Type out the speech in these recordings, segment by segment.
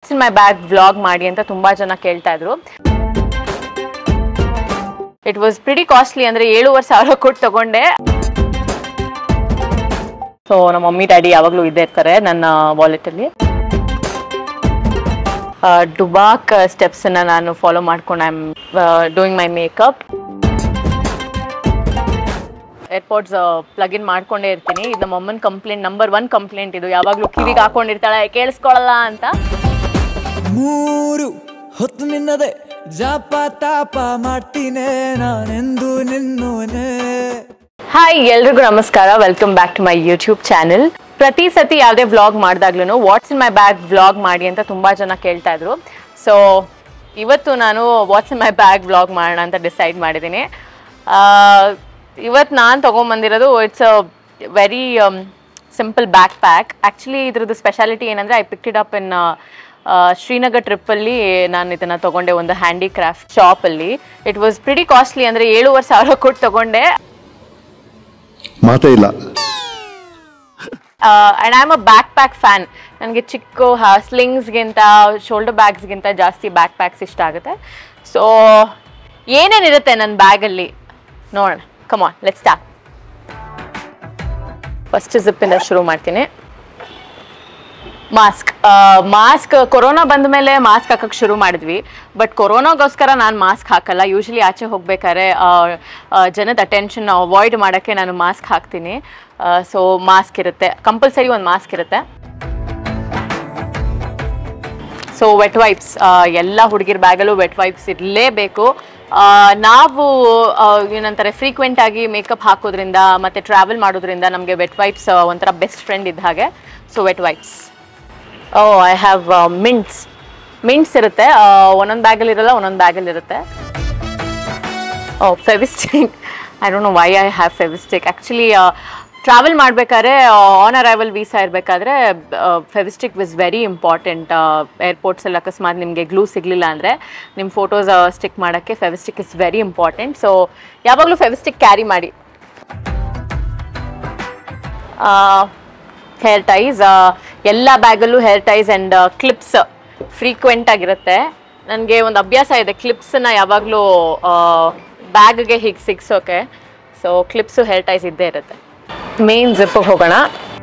what's in my bag vlog ಮಾಡಿ ಅಂತ ತುಂಬಾ ಜನ ಕೇಳ್ತಾ ಇದ್ರು ಇಟ್ ವಾಸ್ ಪ್ರಿಟಿ ಕಾಸ್ಟ್ಲಿ ಅಂದ್ರೆ ಏಳುವರೆ ಸಾವಿರ ಕೊಟ್ಟು ತಗೊಂಡೆ ಸೊ ನಮ್ಮ ಮಮ್ಮಿ ಡ್ಯಾಡಿ ಯಾವಾಗಲೂ ಇದ್ದೇ ಇರ್ತಾರೆ ನನ್ನ ವಾಲೆಟ್ ಅಲ್ಲಿ ಡುಬಾಕ್ ಸ್ಟೆಪ್ಸ್ ಅನ್ನ ನಾನು ಫಾಲೋ ಮಾಡ್ಕೊಂಡು I am doing my makeup AirPods plug in ಮಾಡ್ಕೊಂಡೇ ಇರ್ತೀನಿ ಇದು ನಮ್ಮ ಅಮ್ಮನ ಕಂಪ್ಲೇಂಟ್ ನಂಬರ್ ಒನ್ ಕಂಪ್ಲೇಂಟ್ ಇದು ಯಾವಾಗಲೂ ಕಿವಿಗೆ ಹಾಕೊಂಡಿರ್ತಾಳೆ ಕೇಳಿಸ್ಕೊಳಲ್ಲ ಅಂತ ಮೂರು ಹೊತ್ತು ನಿನ್ನದೆ ಜಾಪ ತಾಪ ಮಾಡ್ತೀನಿ ನಾನೆಂದು ನಿನ್ನೋನೆ ಹಾಯ್ ಎಲ್ರಿಗೂ ನಮಸ್ಕಾರ welcome back to my YouTube channel ಪ್ರತಿ ಸತಿ ಯಾವುದೇ ವ್ಲಾಗ್ ಮಾಡಿದಾಗ್ಲೂ what's in my bag vlog ಮಾಡಿ ಅಂತ ತುಂಬಾ ಜನ ಕೇಳ್ತಾ ಇದ್ರು ಸೊ ಇವತ್ತು ನಾನು what's in my bag vlog ಮಾಡೋಣ ಅಂತ ಡಿಸೈಡ್ ಮಾಡಿದ್ದೀನಿ ಇವತ್ತು ನಾನು ತೊಗೊಂಬಂದಿರೋದು it's a very simple backpack actually ಇದ್ರದ್ದು ಸ್ಪೆಷಾಲಿಟಿ ಏನಂದರೆ I pick it up in Srinagar ಟ್ರಿಪ್ಪಲ್ಲಿ ನಾನು ಇದನ್ನು ತೊಗೊಂಡೆ ಒಂದು ಹ್ಯಾಂಡಿಕ್ರಾಫ್ಟ್ ಶಾಪಲ್ಲಿ ಇಟ್ ವಾಸ್ ಪ್ರಿಟಿ ಕಾಸ್ಟ್ಲಿ ಅಂದರೆ ಏಳುವರೆ ಸಾವಿರ ಕೊಟ್ಟು ತೊಗೊಂಡೆ ಮಾತೇ ಇಲ್ಲ and I am a backpack fan ನನಗೆ ಚಿಕ್ಕ ಸ್ಲಿಂಗ್ಸ್ಗಿಂತ ಶೋಲ್ಡರ್ ಬ್ಯಾಗ್ಸ್ಗಿಂತ ಜಾಸ್ತಿ ಬ್ಯಾಕ್ ಪ್ಯಾಕ್ಸ್ ಇಷ್ಟ ಆಗುತ್ತೆ ಸೊ ಏನೇನಿರುತ್ತೆ ನನ್ನ ಬ್ಯಾಗಲ್ಲಿ ನೋಡೋಣ ಕಮಾನ್ ಲೆಟ್ ಸ್ಟಾರ್ಟ್ ಫಸ್ಟ್ ಜಿಪ್ಪಿಂದ ಶುರು ಮಾಡ್ತೀನಿ ಮಾಸ್ಕ್ ಮಾಸ್ಕ್ ಕೊರೋನಾ ಬಂದ ಮೇಲೆ ಮಾಸ್ಕ್ ಹಾಕಕ್ಕೆ ಶುರು ಮಾಡಿದ್ವಿ ಬಟ್ ಕೊರೋನಾಗೋಸ್ಕರ ನಾನು ಮಾಸ್ಕ್ ಹಾಕಲ್ಲ ಯೂಶಲಿ ಆಚೆ ಹೋಗ್ಬೇಕಾದ್ರೆ ಆ, ಆ, ಜನದ ಅಟೆನ್ಷನ್ ಅವಾಯ್ಡ್ ಮಾಡೋಕ್ಕೆ ನಾನು ಮಾಸ್ಕ್ ಹಾಕ್ತೀನಿ ಸೊ ಮಾಸ್ಕ್ ಇರುತ್ತೆ ಕಂಪಲ್ಸರಿ ಒಂದು ಮಾಸ್ಕ್ ಇರುತ್ತೆ ಸೊ ವೆಟ್ ವೈಪ್ಸ್ ಎಲ್ಲ ಹುಡುಗಿರ ಬ್ಯಾಗಲ್ಲೂ ವೆಟ್ ವೈಪ್ಸ್ ಇರಲೇಬೇಕು ನಾವು ಆ, ಏನಂತಾರೆ ಫ್ರೀಕ್ವೆಂಟ್ ಆಗಿ ಮೇಕಪ್ ಹಾಕೋದ್ರಿಂದ ಮತ್ತೆ ಟ್ರಾವೆಲ್ ಮಾಡೋದ್ರಿಂದ ನಮಗೆ ವೆಟ್ ವೈಪ್ಸ್ ಒಂಥರ ಬೆಸ್ಟ್ ಫ್ರೆಂಡ್ ಇದ್ದ ಹಾಗೆ so wet wipes oh I have mints mints ಇರುತ್ತೆ ಒಂದೊಂದು ಬ್ಯಾಗಲ್ಲಿ ಇರಲ್ಲ ಒಂದೊಂದು ಬ್ಯಾಗಲ್ಲಿ ಇರುತ್ತೆ oh Fevistick I don't know why I have Fevistick actually travel ಮಾಡಬೇಕಾದ್ರೆ ಆನ್ ಅರೈವಲ್ ವೀಸಾ ಇರಬೇಕಾದ್ರೆ ಫೆವಿಸ್ಟಿಕ್ ವಿಸ್ ವೆರಿ ಇಂಪಾರ್ಟೆಂಟ್ ಏರ್ಪೋರ್ಟ್ಸಲ್ಲಿ ಅಕಸ್ಮಾತ್ ನಿಮಗೆ ಗ್ಲೂ ಸಿಗಲಿಲ್ಲ ಅಂದರೆ ನಿಮ್ಮ ಫೋಟೋಸ್ ಸ್ಟಿಕ್ ಮಾಡೋಕ್ಕೆ Fevistick is very important so ಯಾವಾಗಲೂ ಫೆವಿಸ್ಟಿಕ್ ಕ್ಯಾರಿ ಮಾಡಿ ಹೇರ್ ಟೈಸ್ ಎಲ್ಲ ಬ್ಯಾಗಲ್ಲೂ hair ties and clips frequent ಆಗಿರುತ್ತೆ ನನಗೆ ಒಂದು ಅಭ್ಯಾಸ ಇದೆ ಕ್ಲಿಪ್ಸನ್ನ ಯಾವಾಗಲೂ ಬ್ಯಾಗ್ಗೆ ಹೀಗೆ ಸಿಗ್ಸೋಕೆ ಸೊ ಕ್ಲಿಪ್ಸು ಹೇರ್ ಟೈಸ್ ಇದ್ದೇ ಇರುತ್ತೆ ಮೇನ್ ಜಿಪ್ಪಿಗೆ ಹೋಗೋಣ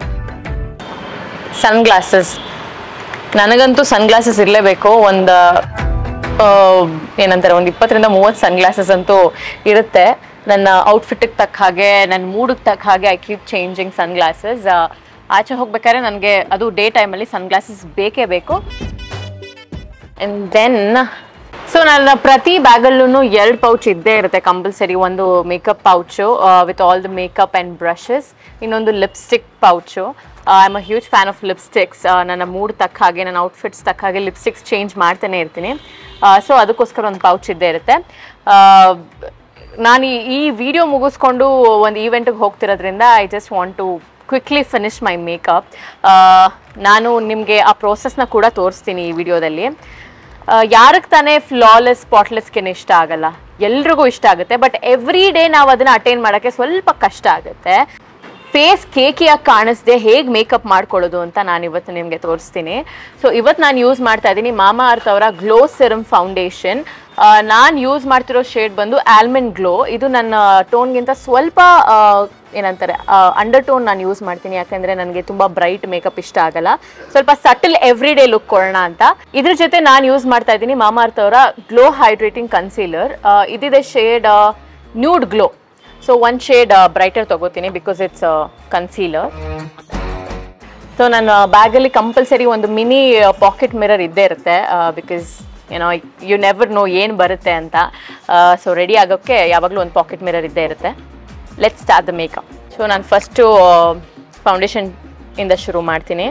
ಸನ್ ಗ್ಲಾಸಸ್ ನನಗಂತೂ ಸನ್ ಗ್ಲಾಸಸ್ ಇರಲೇಬೇಕು ಒಂದು ಏನಂತಾರೆ ಒಂದು ಇಪ್ಪತ್ತರಿಂದ ಮೂವತ್ತು ಸನ್ ಗ್ಲಾಸಸ್ ಅಂತೂ ಇರುತ್ತೆ ನನ್ನ ಔಟ್ಫಿಟ್ಟಿಗೆ ತಕ್ಕ ಹಾಗೆ ನನ್ನ ಮೂಡಿಗೆ ತಕ್ಕ ಹಾಗೆ I keep changing sunglasses ಆಚೆ ಹೋಗ್ಬೇಕಾದ್ರೆ ನನಗೆ ಅದು ಡೇ ಟೈಮಲ್ಲಿ ಸನ್ ಗ್ಲಾಸಸ್ ಬೇಕೇ ಬೇಕು ಆ್ಯಂಡ್ ದೆನ್ ಸೊ ನನ್ನ ಪ್ರತಿ ಬ್ಯಾಗಲ್ಲೂ ಎರಡು ಪೌಚ್ ಇದ್ದೇ ಇರುತ್ತೆ ಕಂಪಲ್ಸರಿ ಒಂದು makeup pouch with all the makeup and brushes ಇನ್ನೊಂದು lipstick pouch I am a huge fan of lipsticks ನನ್ನ ಮೂಡ್ ತಕ್ಕ ಹಾಗೆ ನನ್ನ ಔಟ್ಫಿಟ್ಸ್ ತಕ್ಕ ಹಾಗೆ ಲಿಪ್ಸ್ಟಿಕ್ಸ್ ಚೇಂಜ್ ಮಾಡ್ತಾನೆ ಇರ್ತೀನಿ ಸೊ ಅದಕ್ಕೋಸ್ಕರ ಒಂದು ಪೌಚ್ ಇದ್ದೇ ಇರುತ್ತೆ ನಾನು ಈ- ಈ ವಿಡಿಯೋ ಮುಗಿಸ್ಕೊಂಡು ಒಂದು ಈವೆಂಟಿಗೆ ಹೋಗ್ತಿರೋದ್ರಿಂದ I just want to quickly finish my makeup ನಾನು ನಿಮಗೆ ಆ ಪ್ರೋಸೆಸ್ನ ಕೂಡ ತೋರಿಸ್ತೀನಿ ಈ ವಿಡಿಯೋದಲ್ಲಿ ಯಾರಿಗೆ ತಾನೇ ಫ್ಲಾಲೆಸ್ ಸ್ಪಾಟ್ಲೆಸ್ ಸ್ಕಿನ್ ಇಷ್ಟ ಆಗಲ್ಲ ಎಲ್ರಿಗೂ ಇಷ್ಟ ಆಗುತ್ತೆ ಬಟ್ ಎವ್ರಿ ಡೇ ನಾವು ಅದನ್ನ ಅಟೈನ್ ಮಾಡೋಕ್ಕೆ ಸ್ವಲ್ಪ ಕಷ್ಟ ಆಗುತ್ತೆ ಫೇಸ್ ಕೇಕಿಯಾಗಿ ಕಾಣಿಸ್ದೆ ಹೇಗೆ ಮೇಕಪ್ ಮಾಡ್ಕೊಳ್ಳೋದು ಅಂತ ನಾನು ಇವತ್ತು ನಿಮಗೆ ತೋರಿಸ್ತೀನಿ ಸೊ ಇವತ್ತು ನಾನು ಯೂಸ್ ಮಾಡ್ತಾ ಇದ್ದೀನಿ ಮಾಮಾ ಅರ್ತ್ ಅವರ ಗ್ಲೋ ಸಿರಮ್ ಫೌಂಡೇಶನ್ ನಾನು ಯೂಸ್ ಮಾಡ್ತಿರೋ ಶೇಡ್ ಬಂದು ಆಲ್ಮಂಡ್ ಗ್ಲೋ ಇದು ನನ್ನ ಟೋನ್ಗಿಂತ ಸ್ವಲ್ಪ ಆ, ಏನಂತಾರೆ ಅಂಡರ್ ಟೋನ್ ನಾನು ಯೂಸ್ ಮಾಡ್ತೀನಿ ಯಾಕಂದರೆ ನನಗೆ ತುಂಬ ಬ್ರೈಟ್ ಮೇಕಪ್ ಇಷ್ಟ ಆಗಲ್ಲ ಸ್ವಲ್ಪ ಸಟಲ್ ಎವ್ರಿ ಡೇ ಲುಕ್ ಕೊಡೋಣ ಅಂತ ಇದ್ರ ಜೊತೆ ನಾನು ಯೂಸ್ ಮಾಡ್ತಾ ಇದ್ದೀನಿ ಮಾಮಾ ಅರ್ತ್ ಅವರ ಗ್ಲೋ ಹೈಡ್ರೇಟಿಂಗ್ ಕನ್ಸೀಲರ್ ಇದಿದೆ shade nude glow so one shade brighter ತಗೋತೀನಿ ಬಿಕಾಸ್ ಇಟ್ಸ್ ಕನ್ಸೀಲರ್ ಸೊ ನನ್ನ ಬ್ಯಾಗಲ್ಲಿ ಕಂಪಲ್ಸರಿ ಒಂದು ಮಿನಿ ಪಾಕೆಟ್ ಮಿರರ್ ಇದ್ದೇ ಇರುತ್ತೆ ಬಿಕಾಸ್ ಏನೋ ಯು ನೆವರ್ ನೋ ಏನು ಬರುತ್ತೆ ಅಂತ ಸೊ ರೆಡಿ ಆಗೋಕ್ಕೆ ಯಾವಾಗಲೂ ಒಂದು ಪಾಕೆಟ್ ಮಿರರ್ ಇದ್ದೇ ಇರುತ್ತೆ let start the makeup so ನಾನು ಫಸ್ಟು ಫೌಂಡೇಶನ್ ಇಂದ ಶುರು ಮಾಡ್ತೀನಿ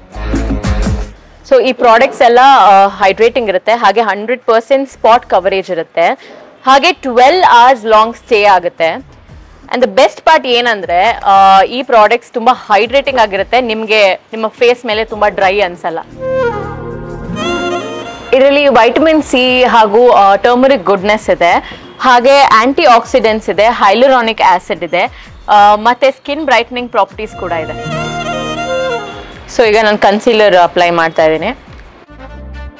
ಸೊ ಈ ಪ್ರಾಡಕ್ಟ್ಸ್ ಎಲ್ಲ ಹೈಡ್ರೇಟಿಂಗ್ ಇರುತ್ತೆ ಹಾಗೆ ಹಂಡ್ರೆಡ್ ಪರ್ಸೆಂಟ್ ಸ್ಪಾಟ್ ಕವರೇಜ್ ಇರುತ್ತೆ ಹಾಗೆ ಟ್ವೆಲ್ ಅವರ್ಸ್ ಲಾಂಗ್ ಸ್ಟೇ ಆಗುತ್ತೆ ಆ್ಯಂಡ್ ದ ಬೆಸ್ಟ್ ಪಾರ್ಟ್ ಏನಂದ್ರೆ ಆ, ಈ ಪ್ರಾಡಕ್ಟ್ಸ್ ತುಂಬ ಹೈಡ್ರೇಟಿಂಗ್ ಆಗಿರುತ್ತೆ ನಿಮಗೆ ನಿಮ್ಮ ಫೇಸ್ ಮೇಲೆ ತುಂಬ ಡ್ರೈ ಅನ್ಸಲ್ಲ ಇದರಲ್ಲಿ ವೈಟಮಿನ್ ಸಿ ಹಾಗೂ ಟರ್ಮರಿಕ್ ಗುಡ್ನೆಸ್ ಇದೆ ಹಾಗೆ ಆಂಟಿ ಆಕ್ಸಿಡೆಂಟ್ಸ್ ಇದೆ ಹೈಲುರಾನಿಕ್ ಆಸಿಡ್ ಇದೆ ಆ, ಮತ್ತೆ ಸ್ಕಿನ್ ಬ್ರೈಟ್ನಿಂಗ್ ಪ್ರಾಪರ್ಟೀಸ್ ಕೂಡ ಇದೆ ಸೊ ಈಗ ನಾನು ಕನ್ಸೀಲರ್ ಅಪ್ಲೈ ಮಾಡ್ತಾ ಇದ್ದೀನಿ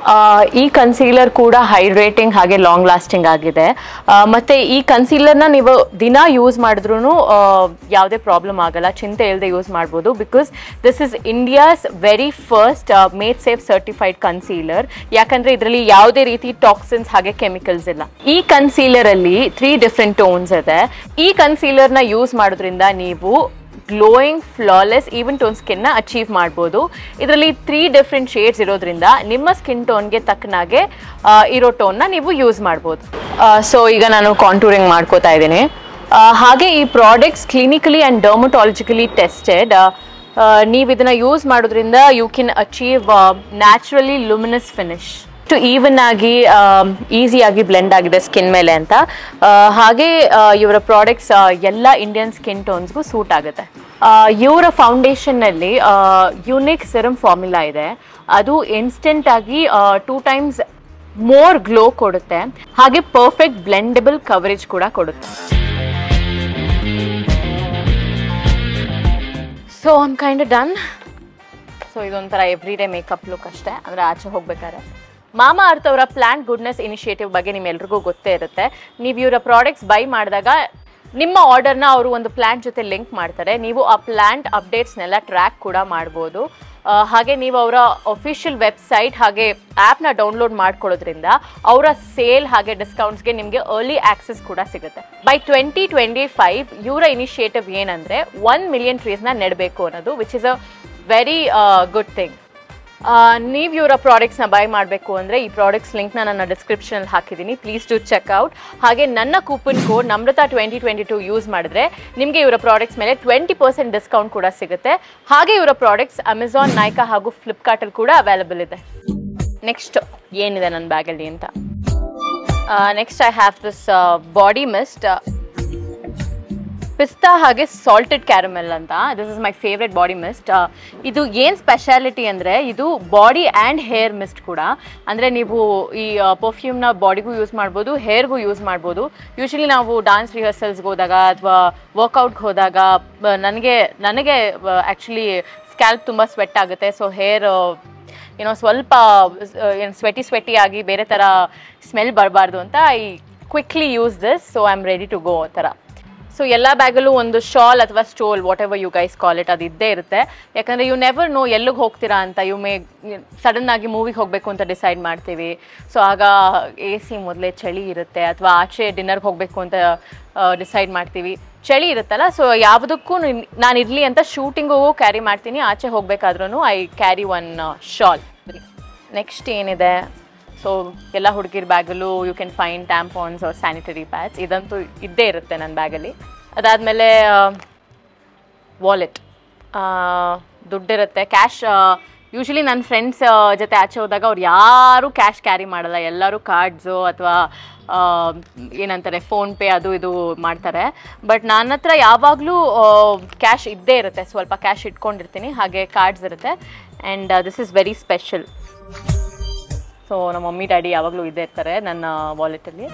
ಈ ಕನ್ಸೀಲರ್ ಕೂಡ ಹೈಡ್ರೇಟಿಂಗ್ ಹಾಗೆ ಲಾಂಗ್ ಲಾಸ್ಟಿಂಗ್ ಆಗಿದೆ ಆ, ಮತ್ತೆ ಈ ಕನ್ಸೀಲರ್ನ ನೀವು ದಿನ ಯೂಸ್ ಮಾಡಿದ್ರೂ ಯಾವುದೇ ಪ್ರಾಬ್ಲಮ್ ಆಗಲ್ಲ ಚಿಂತೆ ಇಲ್ಲದೆ ಯೂಸ್ ಮಾಡ್ಬೋದು because this is India's very first made safe certified concealer ಯಾಕಂದ್ರೆ ಇದರಲ್ಲಿ ಯಾವುದೇ ರೀತಿ ಟಾಕ್ಸಿನ್ಸ್ ಹಾಗೆ ಕೆಮಿಕಲ್ಸ್ ಇಲ್ಲ ಈ ಕನ್ಸೀಲರ್ ಅಲ್ಲಿ ತ್ರೀ ಡಿಫ್ರೆಂಟ್ ಟೋನ್ಸ್ ಇದೆ ಈ ಕನ್ಸೀಲರ್ನ ಯೂಸ್ ಮಾಡೋದ್ರಿಂದ ನೀವು ಗ್ಲೋಯಿಂಗ್ ಫ್ಲಾಲೆಸ್ ಈವನ್ ಟೋನ್ ಸ್ಕಿನ್ನ ಅಚೀವ್ ಮಾಡ್ಬೋದು ಇದರಲ್ಲಿ ತ್ರೀ ಡಿಫ್ರೆಂಟ್ ಶೇಡ್ಸ್ ಇರೋದ್ರಿಂದ ನಿಮ್ಮ ಸ್ಕಿನ್ ಟೋನ್ಗೆ ತಕ್ಕನಾಗೆ ಆ, ಇರೋ ಟೋನ್ನ ನೀವು ಯೂಸ್ ಮಾಡ್ಬೋದು ಸೊ ಈಗ ನಾನು ಕಾಂಟೂರಿಂಗ್ ಮಾಡ್ಕೋತಾ ಇದ್ದೀನಿ ಆ, ಹಾಗೆ ಈ products clinically and dermatologically tested ನೀವು ಇದನ್ನ ಯೂಸ್ ಮಾಡೋದ್ರಿಂದ you can achieve naturally luminous finish to even ಆಗಿ ಈಸಿಯಾಗಿ ಬ್ಲೆಂಡ್ ಆಗಿದೆ ಸ್ಕಿನ್ ಮೇಲೆ ಅಂತ ಆ, ಹಾಗೆ ಆ, ಇವರ ಪ್ರಾಡಕ್ಟ್ಸ್ ಎಲ್ಲ ಇಂಡಿಯನ್ ಸ್ಕಿನ್ ಟೋನ್ಸ್ಗೂ ಸೂಟ್ ಆಗುತ್ತೆ ಆ, ಇವರ ಫೌಂಡೇಶನ್ನಲ್ಲಿ ಯುನಿಕ್ ಸಿರಮ್ ಫಾರ್ಮುಲಾ ಇದೆ ಅದು ಇನ್ಸ್ಟೆಂಟ್ ಆಗಿ ಟೂ ಟೈಮ್ಸ್ ಮೋರ್ ಗ್ಲೋ ಕೊಡುತ್ತೆ ಹಾಗೆ ಪರ್ಫೆಕ್ಟ್ ಬ್ಲೆಂಡಬಲ್ ಕವರೇಜ್ ಕೂಡ ಕೊಡುತ್ತೆ so I'm kind done so ಇದೊಂಥರ ಎವ್ರಿ ಡೇ ಮೇಕಪ್ ಲುಕ್ ಅಷ್ಟೇ ಅಂದರೆ ಆಚೆ ಹೋಗ್ಬೇಕಾದ್ರೆ ಮಾಮಾ ಅರ್ತ್ ಅವರ ಪ್ಲಾಂಟ್ ಗುಡ್ನೆಸ್ ಇನಿಷಿಯೇಟಿವ್ ಬಗ್ಗೆ ನಿಮ್ಮೆಲ್ರಿಗೂ ಗೊತ್ತೇ ಇರುತ್ತೆ ನೀವು ಇವರ ಪ್ರಾಡಕ್ಟ್ಸ್ ಬೈ ಮಾಡಿದಾಗ ನಿಮ್ಮ ಆರ್ಡರ್ನ ಅವರು ಒಂದು ಪ್ಲಾಂಟ್ ಜೊತೆ ಲಿಂಕ್ ಮಾಡ್ತಾರೆ ನೀವು ಆ ಪ್ಲಾಂಟ್ ಅಪ್ಡೇಟ್ಸ್ನೆಲ್ಲ ಟ್ರ್ಯಾಕ್ ಕೂಡ ಮಾಡ್ಬೋದು ಆ, ಹಾಗೆ ನೀವು ಅವರ ಅಫಿಷಿಯಲ್ ವೆಬ್ಸೈಟ್ ಹಾಗೆ ಆ್ಯಪ್ನ ಡೌನ್ಲೋಡ್ ಮಾಡ್ಕೊಳ್ಳೋದ್ರಿಂದ ಅವರ ಸೇಲ್ ಹಾಗೆ ಡಿಸ್ಕೌಂಟ್ಸ್ಗೆ ನಿಮಗೆ ಅರ್ಲಿ ಆಕ್ಸೆಸ್ ಕೂಡ ಸಿಗುತ್ತೆ ಬೈ ಟ್ವೆಂಟಿ ಟ್ವೆಂಟಿ ಫೈವ್ ಇವರ ಇನಿಷಿಯೇಟಿವ್ ಏನಂದರೆ ಒನ್ ಮಿಲಿಯನ್ ಟ್ರೀಸ್ನ ನೆಡಬೇಕು ಅನ್ನೋದು which is a very good thing ನೀವು ಇವರ ಪ್ರಾಡಕ್ಟ್ಸ್ನ ಬೈ ಮಾಡಬೇಕು ಅಂದರೆ ಈ ಪ್ರಾಡಕ್ಟ್ಸ್ ಲಿಂಕ್ನ ನನ್ನ ಡಿಸ್ಕ್ರಿಪ್ಷನಲ್ಲಿ ಹಾಕಿದ್ದೀನಿ ಪ್ಲೀಸ್ ಟು ಚೆಕ್ ಔಟ್ ಹಾಗೆ ನನ್ನ coupon code Namrata twenty twenty two use ಮಾಡಿದ್ರೆ ನಿಮಗೆ ಇವರ ಪ್ರಾಡಕ್ಟ್ಸ್ ಮೇಲೆ ಟ್ವೆಂಟಿ ಪರ್ಸೆಂಟ್ ಡಿಸ್ಕೌಂಟ್ ಕೂಡ ಸಿಗುತ್ತೆ ಹಾಗೆ ಇವರ ಪ್ರಾಡಕ್ಟ್ಸ್ ಅಮೆಝಾನ್ ನೈಕಾ ಹಾಗೂ ಫ್ಲಿಪ್ಕಾರ್ಟಲ್ಲಿ ಕೂಡ ಅವೈಲಬಲ್ ಇದೆ ನೆಕ್ಸ್ಟ್ ಏನಿದೆ ನನ್ನ ಬ್ಯಾಗಲ್ಲಿ ಅಂತ next I have this body mist pista ಹಾಗೆ ಸಾಲ್ಟೆಡ್ ಕ್ಯಾರಮೆಲ್ ಅಂತ this is my favourite body mist ಇದು ಏನು ಸ್ಪೆಷಾಲಿಟಿ ಅಂದರೆ ಇದು ಬಾಡಿ ಆ್ಯಂಡ್ ಹೇರ್ ಮಿಸ್ಟ್ ಕೂಡ ಅಂದರೆ ನೀವು ಈ ಪರ್ಫ್ಯೂಮ್ನ ಬಾಡಿಗೂ ಯೂಸ್ ಮಾಡ್ಬೋದು ಹೇರ್ಗೂ ಯೂಸ್ ಮಾಡ್ಬೋದು ಯೂಶಲಿ ನಾವು ಡಾನ್ಸ್ ರಿಹರ್ಸಲ್ಸ್ಗೆ ಹೋದಾಗ ಅಥವಾ ವರ್ಕೌಟ್ಗೆ ಹೋದಾಗ ಬ- ನನಗೆ ನನಗೆ ಆ್ಯಕ್ಚುಲಿ ಸ್ಕ್ಯಾಲ್ಪ್ ತುಂಬ ಸ್ವೆಟ್ ಆಗುತ್ತೆ ಸೊ ಹೇರ್ ಏನೋ ಸ್ವಲ್ಪ ಏನು ಸ್ವೆಟಿ ಸ್ವೆಟಿ ಆಗಿ ಬೇರೆ ಥರ ಸ್ಮೆಲ್ ಬರಬಾರ್ದು ಅಂತ I quickly use this so I am ready to go ಆ ಥರ ಸೊ ಎಲ್ಲ ಬ್ಯಾಗಲ್ಲೂ ಒಂದು ಶಾಲ್ ಅಥವಾ stole whatever you guys call it ಅದು ಇದ್ದೇ ಇರುತ್ತೆ ಯಾಕಂದರೆ ಯು ನೆವರ್ ನೋ ಎಲ್ಲಿಗೆ ಹೋಗ್ತೀರಾ ಅಂತ ಯು ಮೇ ಸಡನ್ ಆಗಿ ಮೂವಿಗೆ ಹೋಗಬೇಕು ಅಂತ ಡಿಸೈಡ್ ಮಾಡ್ತೀವಿ ಸೊ ಆಗ ಎ ಸಿ ಮೊದಲೇ ಚಳಿ ಇರುತ್ತೆ ಅಥವಾ ಆಚೆ ಡಿನ್ನರ್ಗೆ ಹೋಗಬೇಕು ಅಂತ ಡಿಸೈಡ್ ಮಾಡ್ತೀವಿ ಚಳಿ ಇರುತ್ತಲ್ಲ ಸೊ ಯಾವುದಕ್ಕೂ ನಾನು ಇರಲಿ ಅಂತ ಶೂಟಿಂಗೂ ಕ್ಯಾರಿ ಮಾಡ್ತೀನಿ ಆಚೆ ಹೋಗ್ಬೇಕಾದ್ರೂ I carry one shawl next ಏನಿದೆ ಸೊ ಎಲ್ಲ ಹುಡುಗಿರ ಬ್ಯಾಗಲ್ಲೂ you can find tampons or sanitary pads ಇದಂತೂ ಇದ್ದೇ ಇರುತ್ತೆ ನನ್ನ ಬ್ಯಾಗಲ್ಲಿ ಅದಾದಮೇಲೆ ವಾಲೆಟ್ ದುಡ್ಡಿರುತ್ತೆ ಕ್ಯಾಶ್ ಯೂಶಲಿ ನನ್ನ ಫ್ರೆಂಡ್ಸ್ ಜೊತೆ ಆಚೆ ಹೋದಾಗ ಅವ್ರು ಯಾರೂ ಕ್ಯಾಶ್ ಕ್ಯಾರಿ ಮಾಡಲ್ಲ ಎಲ್ಲರೂ ಕಾರ್ಡ್ಸು ಅಥವಾ ಏನಂತಾರೆ ಫೋನ್ಪೇ ಅದು ಇದು ಮಾಡ್ತಾರೆ ಬಟ್ ನನ್ನ ಹತ್ರ ಯಾವಾಗಲೂ ಕ್ಯಾಶ್ ಇದ್ದೇ ಇರುತ್ತೆ ಸ್ವಲ್ಪ ಕ್ಯಾಶ್ ಇಟ್ಕೊಂಡಿರ್ತೀನಿ ಹಾಗೆ ಕಾರ್ಡ್ಸ್ ಇರುತ್ತೆ and this is very special so ನಮ್ಮ ಮಮ್ಮಿ ಡ್ಯಾಡಿ ಯಾವಾಗಲೂ ಇದ್ದೇ ಇರ್ತಾರೆ ನನ್ನ ವಾಲೆಟಲ್ಲಿ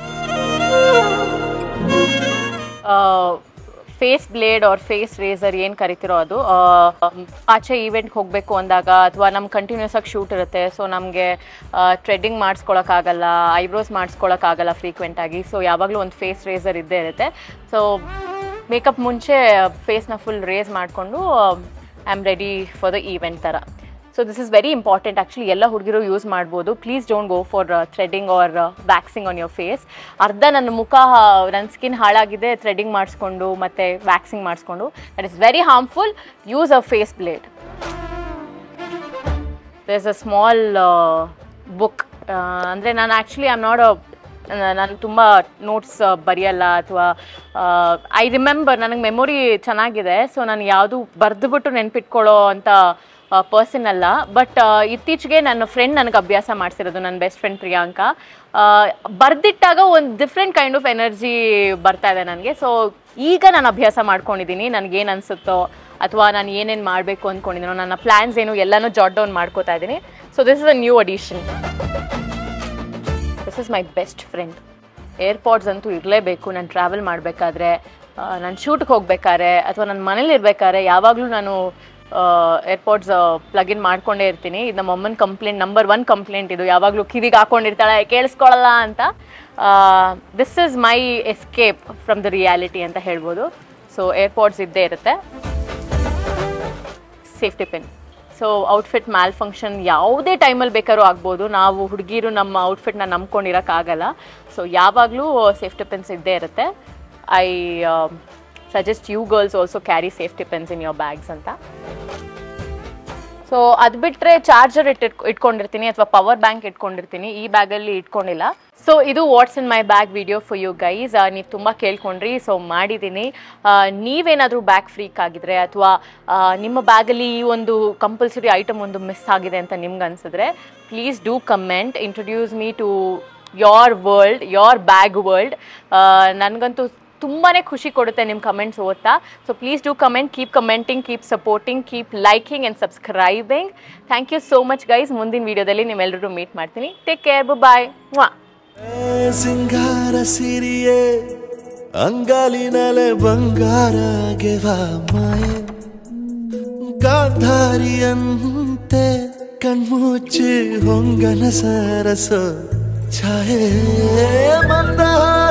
face blade or face razor ಏನು ಕರಿತಿರೋ ಅದು ಆ, ಆಚೆ ಈವೆಂಟ್ಗೆ ಹೋಗಬೇಕು ಅಂದಾಗ ಅಥವಾ ನಮ್ಮ ಕಂಟಿನ್ಯೂಸ್ ಆಗಿ ಶೂಟ್ ಇರುತ್ತೆ ಸೊ ನಮಗೆ ಟ್ರೆಡ್ಡಿಂಗ್ ಮಾಡಿಸ್ಕೊಳಕ್ಕಾಗಲ್ಲ ಐಬ್ರೋಸ್ ಮಾಡಿಸ್ಕೊಳಕ್ಕಾಗಲ್ಲ ಫ್ರೀಕ್ವೆಂಟಾಗಿ ಸೊ ಯಾವಾಗಲೂ ಒಂದು ಫೇಸ್ ರೇಸರ್ ಇದ್ದೇ ಇರುತ್ತೆ ಸೊ ಮೇಕಪ್ ಮುಂಚೆ ಫೇಸ್ನ ಫುಲ್ ರೇಸ್ ಮಾಡಿಕೊಂಡು I am ready for the event ಥರ so this is very important actually ಎಲ್ಲ ಹುಡುಗಿರು ಯೂಸ್ ಮಾಡ್ಬೋದು please don't go for threading or waxing on your face ಅರ್ಧ ನನ್ನ ಮುಖ ನನ್ನ ಸ್ಕಿನ್ ಹಾಳಾಗಿದೆ ಥ್ರೆಡಿಂಗ್ ಮಾಡಿಸ್ಕೊಂಡು ಮತ್ತು ವ್ಯಾಕ್ಸಿಂಗ್ ಮಾಡಿಸ್ಕೊಂಡು that is very harmful use a face blade there is a small book ಅಂದರೆ ನಾನು actually I am not a ನಾನು ತುಂಬ ನೋಟ್ಸ್ ಬರೆಯಲ್ಲ ಅಥವಾ ಐ ರಿಮೆಂಬರ್ ನನಗೆ ಮೆಮೊರಿ ಚೆನ್ನಾಗಿದೆ ಸೊ ನಾನು ಯಾವುದು ಬರೆದುಬಿಟ್ಟು ನೆನ್ಪಿಟ್ಕೊಳ್ಳೋ ಅಂತ ಪರ್ಸನ್ ಅಲ್ಲ ಬಟ್ ಇತ್ತೀಚೆಗೆ ನನ್ನ ಫ್ರೆಂಡ್ ನನಗೆ ಅಭ್ಯಾಸ ಮಾಡಿಸಿರೋದು ನನ್ನ ಬೆಸ್ಟ್ ಫ್ರೆಂಡ್ ಪ್ರಿಯಾಂಕಾ ಬರೆದಿಟ್ಟಾಗ ಒಂದು ಡಿಫ್ರೆಂಟ್ ಕೈಂಡ್ ಆಫ್ ಎನರ್ಜಿ ಬರ್ತಾ ಇದೆ ನನಗೆ ಸೊ ಈಗ ನಾನು ಅಭ್ಯಾಸ ಮಾಡ್ಕೊಂಡಿದ್ದೀನಿ ನನಗೇನು ಅನಿಸುತ್ತೋ ಅಥವಾ ನಾನು ಏನೇನು ಮಾಡಬೇಕು ಅಂದ್ಕೊಂಡಿದ್ದೀನೋ ನನ್ನ ಪ್ಲ್ಯಾನ್ಸ್ ಏನು ಎಲ್ಲನೂ ಜಾಟ್ ಡೌನ್ ಮಾಡ್ಕೋತಾ ಇದ್ದೀನಿ so this is a new addition this is my best friend AirPods ಅಂತೂ ಇರಲೇಬೇಕು ನಾನು ಟ್ರಾವೆಲ್ ಮಾಡಬೇಕಾದ್ರೆ ನಾನು ಶೂಟ್ಗೆ ಹೋಗ್ಬೇಕಾದ್ರೆ ಅಥವಾ ನನ್ನ ಮನೇಲಿ ಇರಬೇಕಾದ್ರೆ ಯಾವಾಗಲೂ ನಾನು ಏರ್ಪೋರ್ಟ್ಸ್ ಪ್ಲಗಿನ್ ಮಾಡ್ಕೊಂಡೇ ಇರ್ತೀನಿ ಇದು ನಮ್ಮ ಅಮ್ಮನ ಕಂಪ್ಲೇಂಟ್ ನಂಬರ್ ಒನ್ ಕಂಪ್ಲೇಂಟ್ ಇದು ಯಾವಾಗಲೂ ಕಿವಿಗೆ ಹಾಕೊಂಡಿರ್ತಾಳೆ ಕೇಳಿಸ್ಕೊಳ್ಳಲ್ಲ ಅಂತ this is my escape from the reality ಅಂತ ಹೇಳ್ಬೋದು ಸೊ ಏರ್ಪೋರ್ಟ್ಸ್ ಇದ್ದೇ ಇರುತ್ತೆ safety pin so outfit malfunction ಯಾವುದೇ ಟೈಮಲ್ಲಿ ಬೇಕಾದ್ರೂ ಆಗ್ಬೋದು ನಾವು ಹುಡುಗಿರು ನಮ್ಮ ಔಟ್ಫಿಟ್ನ ನಂಬ್ಕೊಂಡಿರೋಕ್ಕಾಗಲ್ಲ ಸೊ ಯಾವಾಗಲೂ ಸೇಫ್ಟಿ ಪಿನ್ಸ್ ಇದ್ದೇ ಇರುತ್ತೆ I suggest you girls also carry safety pins in your bags ಅಂತ ಸೊ ಅದು ಬಿಟ್ಟರೆ ಚಾರ್ಜರ್ ಇಟ್ಟು ಇಟ್ಕೊಂಡಿರ್ತೀನಿ ಅಥವಾ ಪವರ್ ಬ್ಯಾಂಕ್ ಇಟ್ಕೊಂಡಿರ್ತೀನಿ ಈ ಬ್ಯಾಗಲ್ಲಿ ಇಟ್ಕೊಂಡಿಲ್ಲ ಸೊ ಇದು what's in my bag video for you guys ನೀವು ತುಂಬ ಕೇಳ್ಕೊಂಡ್ರಿ ಸೊ ಮಾಡಿದ್ದೀನಿ ನೀವೇನಾದರೂ ಬ್ಯಾಗ್ ಫ್ರೀಕ್ ಆಗಿದ್ರೆ ಅಥವಾ ನಿಮ್ಮ ಬ್ಯಾಗಲ್ಲಿ ಈ ಒಂದು ಕಂಪಲ್ಸರಿ ಐಟಮ್ ಒಂದು ಮಿಸ್ ಆಗಿದೆ ಅಂತ ನಿಮ್ಗೆ ಅನ್ಸಿದ್ರೆ please do comment introduce me to your world your bag world ನನಗಂತೂ ತುಂಬಾ ಖುಷಿ ಕೊಡುತ್ತೆ ನಿಮ್ಮ ಕಮೆಂಟ್ಸ್ ಓದ್ತಾ so please do comment keep commenting keep supporting keep liking and subscribing thank you so much guys ಮುಂದಿನ ವೀಡಿಯೋದಲ್ಲಿ ನಿಮ್ಮೆಲ್ಲರೂ ಮೀಟ್ ಮಾಡ್ತೀನಿ ಟೇಕ್ ಕೇರ್ ಬಾಯ್ ವಾ ಸಿಂಗಾರ ಸಿರಿಯೇ ಅಂಗಾಲಿನಲೆ ಬಂಗಾರ ಗೆವಾ ಮಾಯೆ ಗಾಂಧಾರಿಯಂತೆ ಕಣ್ಮುಚ್ಚಿ ಹೊಂಗನ ಸರಸ ಛಾಯೆ ಮಂದ